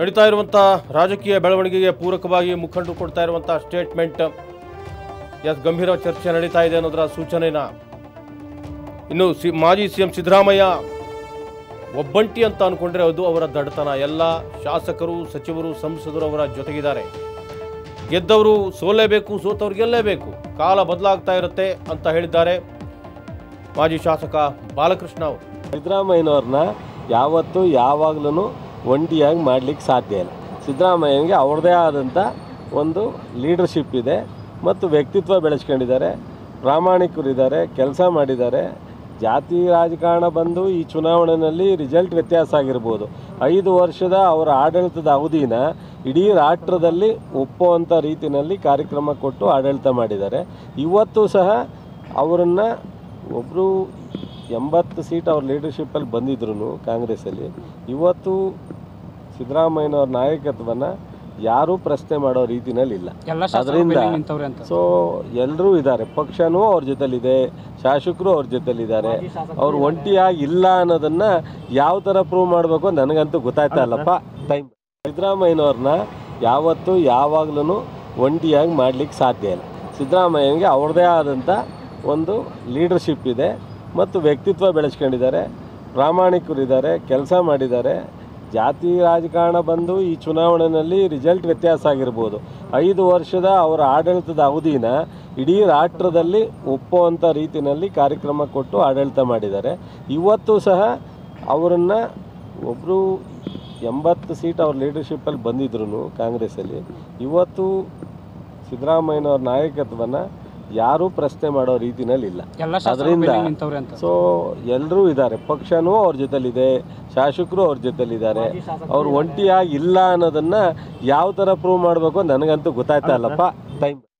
ನಡೀತಾ ಇರುವಂಥ ರಾಜಕೀಯ ಬೆಳವಣಿಗೆಗೆ ಪೂರಕವಾಗಿ ಮುಖಂಡರು ಕೊಡ್ತಾ ಇರುವಂಥ ಸ್ಟೇಟ್ಮೆಂಟ್ ಎಸ್ ಗಂಭೀರ ಚರ್ಚೆ ನಡೀತಾ ಇದೆ ಅನ್ನೋದರ ಸೂಚನೆನ ಇನ್ನು ಸಿ ಮಾಜಿ ಸಿ ಎಂ ಸಿದ್ದರಾಮಯ್ಯ ಒಬ್ಬಂಟಿ ಅಂತ ಅನ್ಕೊಂಡ್ರೆ ಅದು ಅವರ ದಡ್ತನ ಎಲ್ಲ ಶಾಸಕರು ಸಚಿವರು ಸಂಸದರು ಅವರ ಜೊತೆಗಿದ್ದಾರೆ ಗೆದ್ದವರು ಸೋಲೇಬೇಕು ಸೋತವ್ರು ಗೆಲ್ಲೇಬೇಕು ಕಾಲ ಬದಲಾಗ್ತಾ ಇರುತ್ತೆ ಅಂತ ಹೇಳಿದ್ದಾರೆ ಮಾಜಿ ಶಾಸಕ ಬಾಲಕೃಷ್ಣ ಅವರು ಸಿದ್ದರಾಮಯ್ಯನವ್ರನ್ನ ಯಾವತ್ತೂ ಯಾವಾಗಲೂ ಒಂಟಿಯಾಗಿ ಮಾಡಲಿಕ್ಕೆ ಸಾಧ್ಯ ಇಲ್ಲ ಸಿದ್ದರಾಮಯ್ಯನಿಗೆ ಅವ್ರದ್ದೇ ಆದಂಥ ಒಂದು ಲೀಡರ್ಶಿಪ್ ಇದೆ ಮತ್ತು ವ್ಯಕ್ತಿತ್ವ ಬೆಳೆಸ್ಕೊಂಡಿದ್ದಾರೆ ಪ್ರಾಮಾಣಿಕರಿದ್ದಾರೆ ಕೆಲಸ ಮಾಡಿದ್ದಾರೆ ಜಾತಿ ರಾಜಕಾರಣ ಬಂದು ಈ ಚುನಾವಣೆಯಲ್ಲಿ ರಿಸಲ್ಟ್ ವ್ಯತ್ಯಾಸ ಆಗಿರ್ಬೋದು ಐದು ವರ್ಷದ ಅವರ ಆಡಳಿತದ ಅವಧಿನ ಇಡೀ ರಾಷ್ಟ್ರದಲ್ಲಿ ಒಪ್ಪುವಂಥ ರೀತಿಯಲ್ಲಿ ಕಾರ್ಯಕ್ರಮ ಕೊಟ್ಟು ಆಡಳಿತ ಮಾಡಿದ್ದಾರೆ ಇವತ್ತು ಸಹ ಅವರನ್ನು ಒಬ್ಬರು ಎಂಬತ್ತು ಸೀಟ್ ಅವ್ರ ಲೀಡರ್ಶಿಪ್ಪಲ್ಲಿ ಬಂದಿದ್ರು ಕಾಂಗ್ರೆಸ್ಸಲ್ಲಿ ಇವತ್ತು ಸಿದ್ದರಾಮಯ್ಯನವ್ರ ನಾಯಕತ್ವನ ಯಾರೂ ಪ್ರಶ್ನೆ ಮಾಡೋ ರೀತಿನಲ್ಲಿ ಇಲ್ಲ ಎಲ್ಲ ಶಾಸಕರು ಅದರಿಂದ ಬೆನ್ನಿಗೆ ನಿಂತವ್ರೆ ಅಂತ ಸೊ ಎಲ್ಲರೂ ಇದ್ದಾರೆ ಪಕ್ಷನೂ ಅವ್ರ ಜೊತೆಲಿದೆ ಶಾಸಕರು ಅವ್ರ ಜೊತೆಲಿದ್ದಾರೆ ಅವ್ರು ಒಂಟಿಯಾಗಿ ಇಲ್ಲ ಅನ್ನೋದನ್ನ ಯಾವ ಥರ ಪ್ರೂವ್ ಮಾಡಬೇಕು ನನಗಂತೂ ಗೊತ್ತಾಯ್ತಾ ಇಲ್ಲಪ್ಪ ಟೈಮ್ ಸಿದ್ದರಾಮಯ್ಯನವ್ರನ್ನ ಯಾವತ್ತೂ ಯಾವಾಗಲೂ ಒಂಟಿಯಾಗಿ ಮಾಡ್ಲಿಕ್ಕೆ ಸಾಧ್ಯ ಇಲ್ಲ ಸಿದ್ದರಾಮಯ್ಯನಿಗೆ ಅವ್ರದ್ದೇ ಆದಂಥ ಒಂದು ಲೀಡರ್ಶಿಪ್ ಇದೆ ಮತ್ತು ವ್ಯಕ್ತಿತ್ವ ಬೆಳೆಸ್ಕೊಂಡಿದ್ದಾರೆ ಪ್ರಾಮಾಣಿಕರಿದ್ದಾರೆ ಕೆಲಸ ಮಾಡಿದ್ದಾರೆ ಜಾತಿ ರಾಜಕಾರಣ ಬಂದು ಈ ಚುನಾವಣೆಯಲ್ಲಿ ರಿಸಲ್ಟ್ ವ್ಯತ್ಯಾಸ ಆಗಿರ್ಬೋದು ಐದು ವರ್ಷದ ಅವರ ಆಡಳಿತದ ಅವಧಿನ ಇಡೀ ರಾಷ್ಟ್ರದಲ್ಲಿ ಒಪ್ಪುವಂಥ ರೀತಿಯಲ್ಲಿ ಕಾರ್ಯಕ್ರಮ ಕೊಟ್ಟು ಆಡಳಿತ ಮಾಡಿದ್ದಾರೆ ಇವತ್ತು ಸಹ ಅವರನ್ನು ಒಬ್ಬರು ಎಂಬತ್ತು ಸೀಟ್ ಅವ್ರ ಲೀಡರ್ಶಿಪ್ಪಲ್ಲಿ ಬಂದಿದ್ರು ಕಾಂಗ್ರೆಸ್ಸಲ್ಲಿ ಇವತ್ತು ಸಿದ್ದರಾಮಯ್ಯನವ್ರ ನಾಯಕತ್ವನ ಯಾರೂ ಪ್ರಶ್ನೆ ಮಾಡೋ ರೀತಿನಲ್ಲಿ ಇಲ್ಲ ಎಲ್ಲ ಶಾಸಕರು ಅದರಿಂದ ಬೆನ್ನಿಗೆ ನಿಂತವ್ರೆ ಅಂತ ಸೊ ಎಲ್ಲರೂ ಇದ್ದಾರೆ ಪಕ್ಷನೂ ಅವ್ರ ಜೊತೆಲಿದೆ ಶಾಸಕರು ಅವ್ರ ಜೊತೆಲಿದ್ದಾರೆ ಅವ್ರು ಒಂಟಿಯಾಗಿ ಇಲ್ಲ ಅನ್ನೋದನ್ನ ಯಾವ ಥರ ಪ್ರೂವ್ ಮಾಡಬೇಕು ನನಗಂತೂ ಗೊತ್ತಾಯ್ತಾ ಇಲ್ಲಪ್ಪ ಟೈಮ್